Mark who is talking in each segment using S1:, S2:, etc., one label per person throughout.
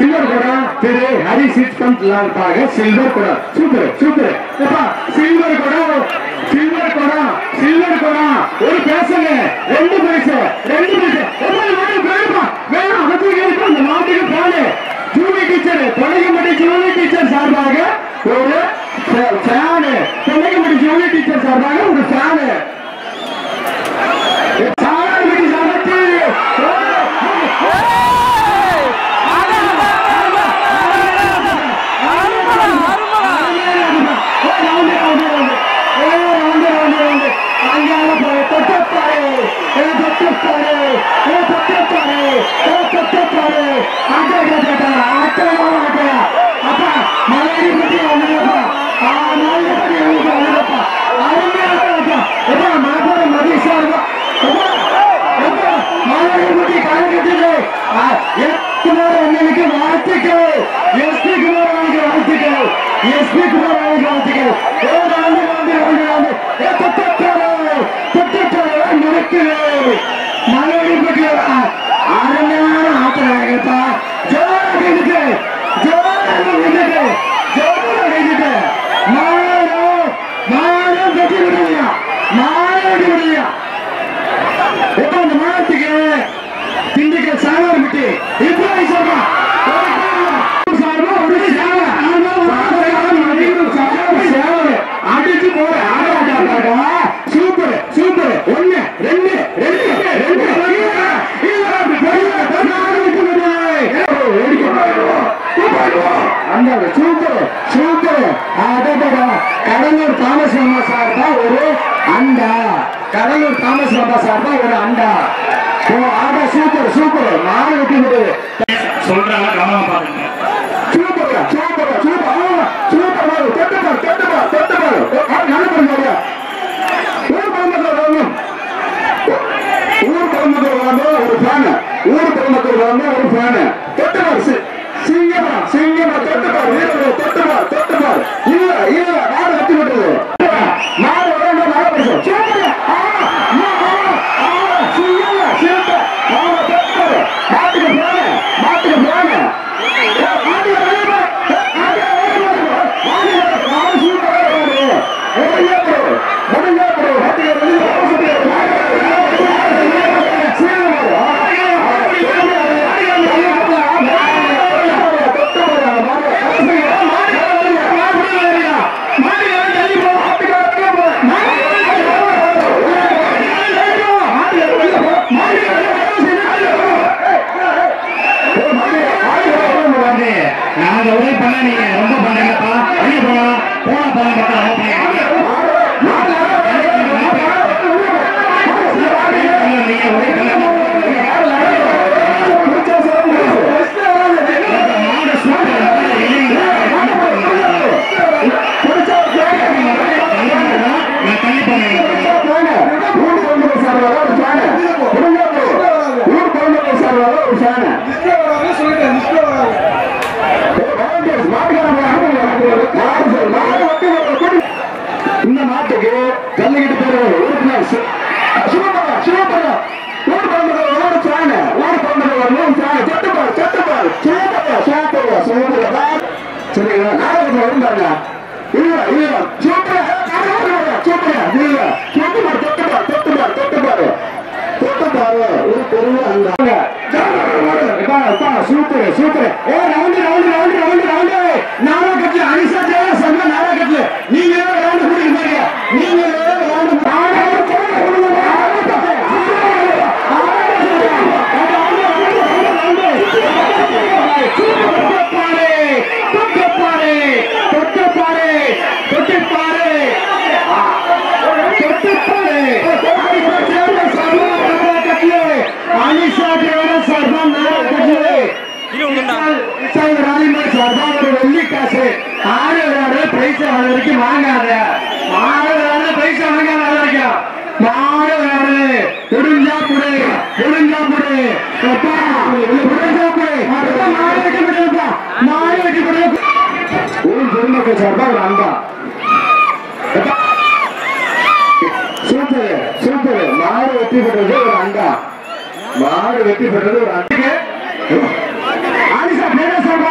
S1: Silver குடம் Thiru Hari chit fund லால்பாக silver குடம் சூப்பர் சூப்பர் எப்பா சில்வர் குடம் சில்வர் குடம் சில்வர் குடம் ஒரு பேசுங்க ரெண்டு பைசா ரெண்டு பைசா ஒவ்வொரு மாடு வேணுமா வேணும் அதுக்கு இருக்கும் அந்த மாட்டுக்கு பாடு ஜூனி டீச்சர் தொலைகம்பட்டி ஜூனி டீச்சர் சார்பாக ஒரு ஃபேனு தொலைகம்பட்டி ஜூனி டீச்சர் சார்பாக ஒரு ஃபேனு சாரதி சமத்தி அண்ணனுக்கு வாழ்த்துக்கள் எஸ்பி குமார் அவனுக்கு வாழ்த்துக்கள் எஸ்பி குமார் அவனுக்கு வாழ்த்துக்கள் ஏழு ஆண்டு ஆண்டு ஆண்டு ஆண்டு தொட்டப்பாரு தொட்டப்பாரு நடக்குது மலையடிப்பட்டு அருமையான ஆட்டப்பா ஜோராக இருக்கு ஜோராக இருக்கு ஜோராக இருக்கு மாறும் மாறும் கட்டி விடுவியா மாறி விடுவியா எப்ப அந்த மாதத்துக்கு திண்டுக்கல் சாகர் விட்டு இப்ராஹிம் சார்பா சார்பா ஒரு சேவை அடிச்சு போற சூப்பர் சூப்பர் ஒண்ணு ரெண்டு ரெண்டு ரெண்டு அந்த சூப்பர் சூப்பர் கடலூர் தாமஸ் அம்மா சார் தான் ஒரு அண்டா கடலூர் தாமஸ் அம்மா சார் தான் ஒரு அண்டா ஓ ஆடா சூப்பர் சூப்பர் மாடு வெட்டி விடு
S2: சொல்றாங்க கவனமா பாருங்க
S1: சூப்பர் சூப்பர் சூப்பர் ஆமா சூப்பர் மாடு தொட்டு பாரு தொட்டு பாரு தொட்டு பாரு ஆ, நல்ல பண்ணாரு ஊர் பொறுமக்கள் வரணும் ஊர் பொறுமக்கள் வரணும் ஒரு ஃபேனு ஊர் பொறுமக்கள் வரணும் ஒரு ஃபேனு தொட்டு பாரு சி- சிங்கமா சிங்கமா தொட்டு பாரு வீரர் தொட்டு பாரு தொட்டு பாரு இல்ல இல்ல மாடு வெட்டி விட்டது மாடு வரணும் மாடு பேசும் சூப்பர் ஆ ஆ, ஆ, ஆ, சிங்கமா சூப்பர் ஆமா தொட்டு பாரு மாட்டுக்கு ஃபேனு மாட்டுக்கு ஃபேனு
S2: நாங்க உதவி பண்ண நீங்க ரொம்ப பண்றீங்கப்பா வெளிய போலாம் போனா போலாம் பக்கம் நீங்க உதவி பண்ண மாடு சூப்பர் நான் தள்ளி போனேன்
S1: இந்த நாட்டுக்கு ஜல்லிக்கட்டு பேர் உறுப்பினர் சி- சிவபுரம் சிவபுரம் ஊர் பந்தர்கள் ஒரு ஃபேனு ஊர் பந்தர்கள் ஒரு ஃபேனு செட்டுப்பார் செட்டுப்பார் சூப்பர் சூப்பர் சூப்பர் சரிங்களா நாடகத்தில் இருந்தாங்க இல்ல இல்ல சூப்பர் சூப்பர் இல்ல சூப்பர் தொட்டுப்பார் தொட்டுப்பார் தொட்டுப்பார் தொட்டுப்பாரு ஒரு பெரிய அந்த சூப்பர் சூப்பர் ஏ round round round round round நாடா கட்ல அனிசா தேவ சங்க நாடா கட்ல நீங்க ரவுண்டு குடிக்க பாருங்க நீங்க ரவுண்டு அனிஷா தேவ சர்வம் நாடா கட்ல வெள்ளி காசு ஆறு விளையாடு பைசா வர வரைக்கும் வாங்காத ஆறு விளையாடு பைசா வாங்காத வர வரைக்கும் மாடு விளையாடு முடிஞ்சா குடு முடிஞ்சா குடு எப்பா முடிஞ்சா குடு அப்பா மாடு வெட்டி விடுப்பா மாடு வெட்டி விடு ஊர் பொதுமக்கள் சார்பா ஒரு அன்பா எப்பா சூப்பர் சூப்பர் மாடு வெட்டி பெற்றது ஒரு அண்டா மாடு வெட்டி பெற்றது ஒரு அண்டா ஆனிசா பேரா சார்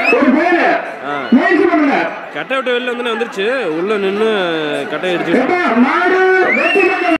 S1: ஒரு பேரு
S3: ஆ.
S1: முயற்சி பண்ணுங்க
S3: கட்டை விட்டு வெளில வந்து வந்துருச்சு உள்ள நின்று கட்டை அடிச்சு
S1: எப்பா மாடு வெற்றி பெற்ற